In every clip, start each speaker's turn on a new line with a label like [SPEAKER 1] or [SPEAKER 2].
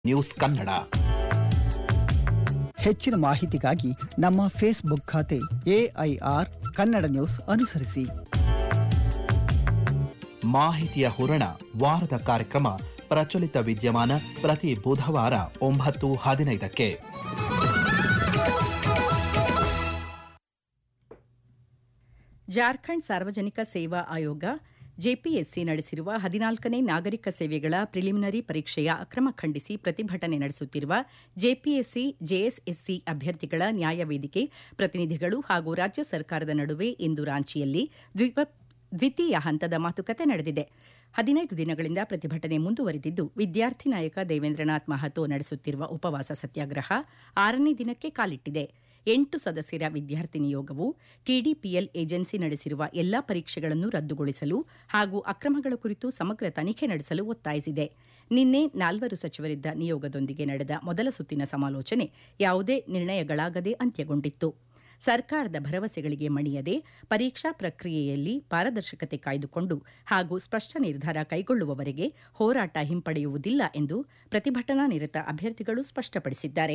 [SPEAKER 1] news Kannada
[SPEAKER 2] ಹೆಚ್ಚಿನ ಮಾಹಿತಿಗಾಗಿ ನಮ್ಮ ಫೇಸ್ಬುಕ್ ಖಾತೆ ಎಐಆರ್ ಕನ್ನಡ ನ್ಯೂಸ್ ಅನುಸರಿಸಿ
[SPEAKER 1] ಮಾಹಿತಿಯ ಹೂರಣ ವಾರದ ಕಾರ್ಯಕ್ರಮ ಪ್ರಚಲಿತ ವಿದ್ಯಮಾನ ಪ್ರತಿ ಬುಧವಾರ ಒಂಬತ್ತು ಹದಿನೈದಕ್ಕೆ
[SPEAKER 3] ಜಾರ್ಖಂಡ್ ಸಾರ್ವಜನಿಕ ಸೇವಾ ಆಯೋಗ ಜೆಪಿಎಸ್ಸಿ ನಡೆಸಿರುವ ಹದಿನಾಲ್ಕನೇ ನಾಗರಿಕ ಸೇವೆಗಳ ಪ್ರಿಲಿಮಿನರಿ ಪರೀಕ್ಷೆಯ ಅಕ್ರಮ ಖಂಡಿಸಿ ಪ್ರತಿಭಟನೆ ನಡೆಸುತ್ತಿರುವ ಜೆಪಿಎಸ್ಸಿ ಜೆಎಸ್ಎಸ್ಸಿ ಅಭ್ಯರ್ಥಿಗಳ ನ್ಯಾಯ ವೇದಿಕೆ ಪ್ರತಿನಿಧಿಗಳು ಹಾಗೂ ರಾಜ್ಯ ಸರ್ಕಾರದ ನಡುವೆ ಇಂದು ರಾಂಚಿಯಲ್ಲಿ ದ್ವಿಪ ದ್ವಿತೀಯ ಹಂತದ ಮಾತುಕತೆ ನಡೆದಿದೆ ಹದಿನೈದು ದಿನಗಳಿಂದ ಪ್ರತಿಭಟನೆ ಮುಂದುವರೆದಿದ್ದು ವಿದ್ಯಾರ್ಥಿ ನಾಯಕ ದೇವೇಂದ್ರನಾಥ್ ಮಹತೋ ನಡೆಸುತ್ತಿರುವ ಉಪವಾಸ ಸತ್ಯಾಗ್ರಹ ಆರನೇ ದಿನಕ್ಕೆ ಕಾಲಿಟ್ಟಿದೆ ಎಂಟು ಸದಸ್ಯರ ವಿದ್ಯಾರ್ಥಿ ನಿಯೋಗವು ಟಿಡಿಪಿಎಲ್ ಏಜೆನ್ಸಿ ನಡೆಸಿರುವ ಎಲ್ಲಾ ಪರೀಕ್ಷೆಗಳನ್ನು ರದ್ದುಗೊಳಿಸಲು ಹಾಗೂ ಅಕ್ರಮಗಳ ಕುರಿತು ಸಮಗ್ರ ತನಿಖೆ ನಡೆಸಲು ಒತ್ತಾಯಿಸಿದೆ ನಿನ್ನೆ ನಾಲ್ವರು ಸಚಿವರಿದ್ದ ನಿಯೋಗದೊಂದಿಗೆ ನಡೆದ ಮೊದಲ ಸುತ್ತಿನ ಸಮಾಲೋಚನೆ ಯಾವುದೇ ನಿರ್ಣಯಗಳಾಗದೆ ಅಂತ್ಯಗೊಂಡಿತ್ತು ಸರ್ಕಾರದ ಭರವಸೆಗಳಿಗೆ ಮಣಿಯದೆ ಪರೀಕ್ಷಾ ಪ್ರಕ್ರಿಯೆಯಲ್ಲಿ ಪಾರದರ್ಶಕತೆ ಕಾಯ್ದುಕೊಂಡು ಹಾಗೂ ಸ್ಪಷ್ಟ ನಿರ್ಧಾರ ಕೈಗೊಳ್ಳುವವರೆಗೆ ಹೋರಾಟ ಹಿಂಪಡೆಯುವುದಿಲ್ಲ ಎಂದು ಪ್ರತಿಭಟನಾ ನಿರತ ಅಭ್ಯರ್ಥಿಗಳು ಸ್ಪಷ್ಟಪಡಿಸಿದ್ದಾರೆ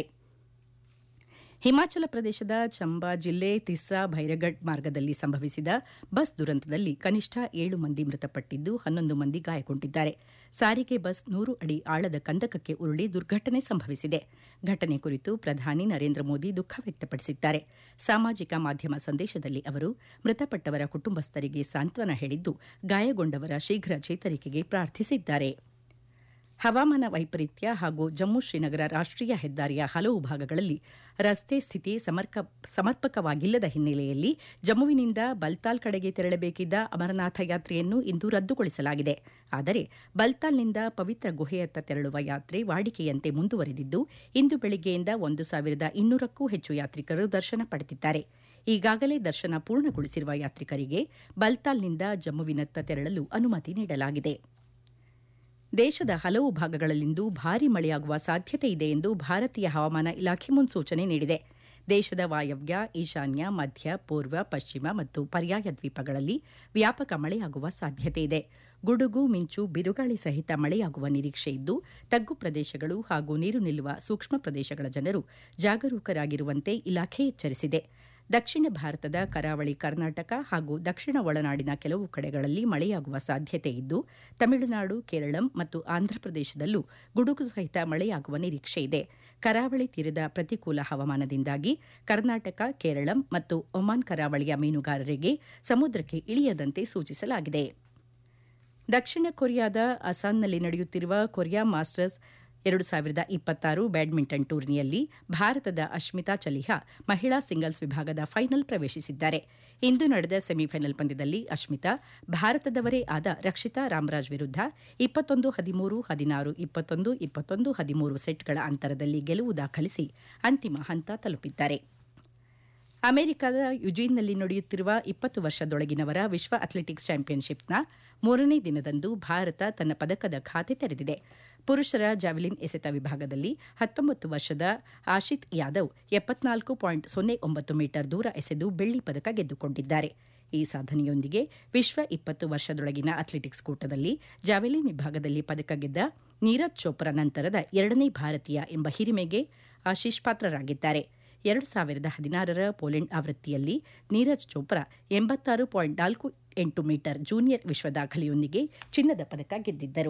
[SPEAKER 3] ಹಿಮಾಚಲ ಪ್ರದೇಶದ ಚಂಬಾ ಜಿಲ್ಲೆ ತಿಸ್ಸಾ ಭೈರಗಢ್ ಮಾರ್ಗದಲ್ಲಿ ಸಂಭವಿಸಿದ ಬಸ್ ದುರಂತದಲ್ಲಿ ಕನಿಷ್ಠ ಏಳು ಮಂದಿ ಮೃತಪಟ್ಟಿದ್ದು ಹನ್ನೊಂದು ಮಂದಿ ಗಾಯಗೊಂಡಿದ್ದಾರೆ ಸಾರಿಗೆ ಬಸ್ ನೂರು ಅಡಿ ಆಳದ ಕಂದಕಕ್ಕೆ ಉರುಳಿ ದುರ್ಘಟನೆ ಸಂಭವಿಸಿದೆ ಘಟನೆ ಕುರಿತು ಪ್ರಧಾನಿ ನರೇಂದ್ರ ಮೋದಿ ದುಃಖ ವ್ಯಕ್ತಪಡಿಸಿದ್ದಾರೆ ಸಾಮಾಜಿಕ ಮಾಧ್ಯಮ ಸಂದೇಶದಲ್ಲಿ ಅವರು ಮೃತಪಟ್ಟವರ ಕುಟುಂಬಸ್ಥರಿಗೆ ಸಾಂತ್ವನ ಹೇಳಿದ್ದು ಗಾಯಗೊಂಡವರ ಶೀಘ್ರ ಚೇತರಿಕೆಗೆ ಪ್ರಾರ್ಥಿಸಿದ್ದಾರೆ ಹವಾಮಾನ ವೈಪರೀತ್ಯ ಹಾಗೂ ಜಮ್ಮು ಶ್ರೀನಗರ ರಾಷ್ಟೀಯ ಹೆದ್ದಾರಿಯ ಹಲವು ಭಾಗಗಳಲ್ಲಿ ರಸ್ತೆ ಸ್ಥಿತಿ ಸಮರ್ಕ ಸಮರ್ಪಕವಾಗಿಲ್ಲದ ಹಿನ್ನೆಲೆಯಲ್ಲಿ ಜಮ್ಮುವಿನಿಂದ ಬಲ್ತಾಲ್ ಕಡೆಗೆ ತೆರಳಬೇಕಿದ್ದ ಅಮರನಾಥ ಯಾತ್ರೆಯನ್ನು ಇಂದು ರದ್ದುಗೊಳಿಸಲಾಗಿದೆ ಆದರೆ ಬಲ್ತಾಲ್ನಿಂದ ಪವಿತ್ರ ಗುಹೆಯತ್ತ ತೆರಳುವ ಯಾತ್ರೆ ವಾಡಿಕೆಯಂತೆ ಮುಂದುವರೆದಿದ್ದು ಇಂದು ಬೆಳಿಗ್ಗೆಯಿಂದ ಒಂದು ಸಾವಿರದ ಇನ್ನೂರಕ್ಕೂ ಹೆಚ್ಚು ಯಾತ್ರಿಕರು ದರ್ಶನ ಪಡೆದಿದ್ದಾರೆ ಈಗಾಗಲೇ ದರ್ಶನ ಪೂರ್ಣಗೊಳಿಸಿರುವ ಯಾತ್ರಿಕರಿಗೆ ಬಲ್ತಾಲ್ನಿಂದ ಜಮ್ಮುವಿನತ್ತ ತೆರಳಲು ಅನುಮತಿ ನೀಡಲಾಗಿದೆ ದೇಶದ ಹಲವು ಭಾಗಗಳಲ್ಲಿಂದು ಭಾರೀ ಮಳೆಯಾಗುವ ಸಾಧ್ಯತೆ ಇದೆ ಎಂದು ಭಾರತೀಯ ಹವಾಮಾನ ಇಲಾಖೆ ಮುನ್ಸೂಚನೆ ನೀಡಿದೆ ದೇಶದ ವಾಯವ್ಯ ಈಶಾನ್ಯ ಮಧ್ಯ ಪೂರ್ವ ಪಶ್ಚಿಮ ಮತ್ತು ಪರ್ಯಾಯ ದ್ವೀಪಗಳಲ್ಲಿ ವ್ಯಾಪಕ ಮಳೆಯಾಗುವ ಸಾಧ್ಯತೆ ಇದೆ ಗುಡುಗು ಮಿಂಚು ಬಿರುಗಾಳಿ ಸಹಿತ ಮಳೆಯಾಗುವ ನಿರೀಕ್ಷೆ ಇದ್ದು ತಗ್ಗು ಪ್ರದೇಶಗಳು ಹಾಗೂ ನೀರು ನಿಲ್ಲುವ ಸೂಕ್ಷ್ಮ ಪ್ರದೇಶಗಳ ಜನರು ಜಾಗರೂಕರಾಗಿರುವಂತೆ ಇಲಾಖೆ ಎಚ್ಚರಿಸಿದೆ ದಕ್ಷಿಣ ಭಾರತದ ಕರಾವಳಿ ಕರ್ನಾಟಕ ಹಾಗೂ ದಕ್ಷಿಣ ಒಳನಾಡಿನ ಕೆಲವು ಕಡೆಗಳಲ್ಲಿ ಮಳೆಯಾಗುವ ಸಾಧ್ಯತೆ ಇದ್ದು ತಮಿಳುನಾಡು ಕೇರಳಂ ಮತ್ತು ಆಂಧ್ರಪ್ರದೇಶದಲ್ಲೂ ಗುಡುಗು ಸಹಿತ ಮಳೆಯಾಗುವ ನಿರೀಕ್ಷೆ ಇದೆ ಕರಾವಳಿ ತೀರದ ಪ್ರತಿಕೂಲ ಹವಾಮಾನದಿಂದಾಗಿ ಕರ್ನಾಟಕ ಕೇರಳಂ ಮತ್ತು ಒಮಾನ್ ಕರಾವಳಿಯ ಮೀನುಗಾರರಿಗೆ ಸಮುದ್ರಕ್ಕೆ ಇಳಿಯದಂತೆ ಸೂಚಿಸಲಾಗಿದೆ ದಕ್ಷಿಣ ಕೊರಿಯಾದ ಅಸಾನ್ನಲ್ಲಿ ನಡೆಯುತ್ತಿರುವ ಕೊರಿಯಾ ಮಾಸ್ಟರ್ಸ್ ಎರಡು ಸಾವಿರದ ಇಪ್ಪತ್ತಾರು ಬ್ಯಾಡ್ಮಿಂಟನ್ ಟೂರ್ನಿಯಲ್ಲಿ ಭಾರತದ ಅಶ್ಮಿತಾ ಚಲಿಹಾ ಮಹಿಳಾ ಸಿಂಗಲ್ಸ್ ವಿಭಾಗದ ಫೈನಲ್ ಪ್ರವೇಶಿಸಿದ್ದಾರೆ ಇಂದು ನಡೆದ ಸೆಮಿಫೈನಲ್ ಪಂದ್ಯದಲ್ಲಿ ಅಶ್ಮಿತಾ ಭಾರತದವರೇ ಆದ ರಕ್ಷಿತಾ ರಾಮರಾಜ್ ವಿರುದ್ಧ ಇಪ್ಪತ್ತೊಂದು ಹದಿಮೂರು ಹದಿನಾರು ಇಪ್ಪತ್ತೊಂದು ಇಪ್ಪತ್ತೊಂದು ಹದಿಮೂರು ಸೆಟ್ಗಳ ಅಂತರದಲ್ಲಿ ಗೆಲುವು ದಾಖಲಿಸಿ ಅಂತಿಮ ಹಂತ ತಲುಪಿದ್ದಾರೆ ಅಮೆರಿಕದ ಯುಜೀನ್ನಲ್ಲಿ ನಡೆಯುತ್ತಿರುವ ಇಪ್ಪತ್ತು ವರ್ಷದೊಳಗಿನವರ ವಿಶ್ವ ಅಥ್ಲೆಟಿಕ್ಸ್ ಚಾಂಪಿಯನ್ಶಿಪ್ನ ಮೂರನೇ ದಿನದಂದು ಭಾರತ ತನ್ನ ಪದಕದ ಖಾತೆ ತೆರೆದಿದೆ ಪುರುಷರ ಜಾವೆಲಿನ್ ಎಸೆತ ವಿಭಾಗದಲ್ಲಿ ಹತ್ತೊಂಬತ್ತು ವರ್ಷದ ಆಶಿತ್ ಯಾದವ್ ಎಪ್ಪತ್ನಾಲ್ಕು ಪಾಯಿಂಟ್ ಸೊನ್ನೆ ಒಂಬತ್ತು ಮೀಟರ್ ದೂರ ಎಸೆದು ಬೆಳ್ಳಿ ಪದಕ ಗೆದ್ದುಕೊಂಡಿದ್ದಾರೆ ಈ ಸಾಧನೆಯೊಂದಿಗೆ ವಿಶ್ವ ಇಪ್ಪತ್ತು ವರ್ಷದೊಳಗಿನ ಅಥ್ಲೆಟಿಕ್ಸ್ ಕೂಟದಲ್ಲಿ ಜಾವೆಲಿನ್ ವಿಭಾಗದಲ್ಲಿ ಪದಕ ಗೆದ್ದ ನೀರಜ್ ಚೋಪ್ರಾ ನಂತರದ ಎರಡನೇ ಭಾರತೀಯ ಎಂಬ ಹಿರಿಮೆಗೆ ಆಶೀಶ್ ಪಾತ್ರರಾಗಿದ್ದಾರೆ ಎರಡು ಸಾವಿರದ ಹದಿನಾರರ ಪೋಲೆಂಡ್ ಆವೃತ್ತಿಯಲ್ಲಿ ನೀರಜ್ ಚೋಪ್ರಾ ಎಂಬತ್ತಾರು ಪಾಯಿಂಟ್ ನಾಲ್ಕು ಎಂಟು ಮೀಟರ್ ಜೂನಿಯರ್ ವಿಶ್ವ ದಾಖಲೆಯೊಂದಿಗೆ ಚಿನ್ನದ ಪದಕ ಗೆದ್ದಿದ್ದರು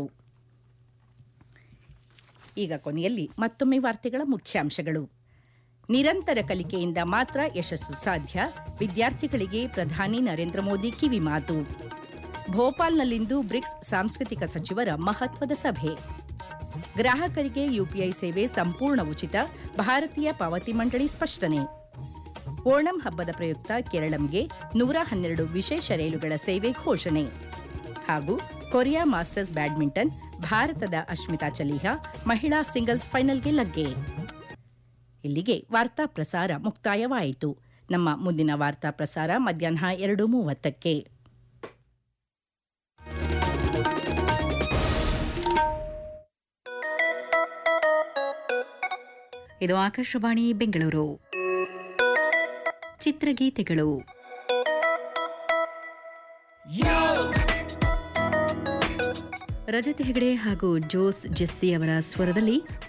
[SPEAKER 3] ಈಗ ಕೊನೆಯಲ್ಲಿ ಮತ್ತೊಮ್ಮೆ ವಾರ್ತೆಗಳ ಮುಖ್ಯಾಂಶಗಳು ನಿರಂತರ ಕಲಿಕೆಯಿಂದ ಮಾತ್ರ ಯಶಸ್ಸು ಸಾಧ್ಯ ವಿದ್ಯಾರ್ಥಿಗಳಿಗೆ ಪ್ರಧಾನಿ ನರೇಂದ್ರ ಮೋದಿ ಕಿವಿ ಮಾತು ಭೋಪಾಲ್ನಲ್ಲಿಂದು ಬ್ರಿಕ್ಸ್ ಸಾಂಸ್ಕೃತಿಕ ಸಚಿವರ ಮಹತ್ವದ ಸಭೆ ಗ್ರಾಹಕರಿಗೆ ಯುಪಿಐ ಸೇವೆ ಸಂಪೂರ್ಣ ಉಚಿತ ಭಾರತೀಯ ಪಾವತಿ ಮಂಡಳಿ ಸ್ಪಷ್ಟನೆ ಓಣಂ ಹಬ್ಬದ ಪ್ರಯುಕ್ತ ಕೇರಳಂಗೆ ನೂರ ಹನ್ನೆರಡು ವಿಶೇಷ ರೈಲುಗಳ ಸೇವೆ ಘೋಷಣೆ ಹಾಗೂ ಕೊರಿಯಾ ಮಾಸ್ಟರ್ಸ್ ಬ್ಯಾಡ್ಮಿಂಟನ್ ಭಾರತದ ಅಶ್ಮಿತಾ ಚಲಿಹಾ ಮಹಿಳಾ ಸಿಂಗಲ್ಸ್ ಫೈನಲ್ಗೆ ಲಗ್ಗೆ ಇಲ್ಲಿಗೆ ವಾರ್ತಾ ಪ್ರಸಾರ ಮುಕ್ತಾಯವಾಯಿತು ನಮ್ಮ ಮುಂದಿನ ವಾರ್ತಾ ಪ್ರಸಾರ ಮಧ್ಯಾಹ್ನ ಎರಡು ಮೂವತ್ತಕ್ಕೆ
[SPEAKER 4] ಇದು ಆಕಾಶವಾಣಿ ಬೆಂಗಳೂರು ಚಿತ್ರಗೀತೆಗಳು ರಜತ್ ಹೆಗಡೆ ಹಾಗೂ ಜೋಸ್ ಜೆಸ್ಸಿ ಅವರ ಸ್ವರದಲ್ಲಿ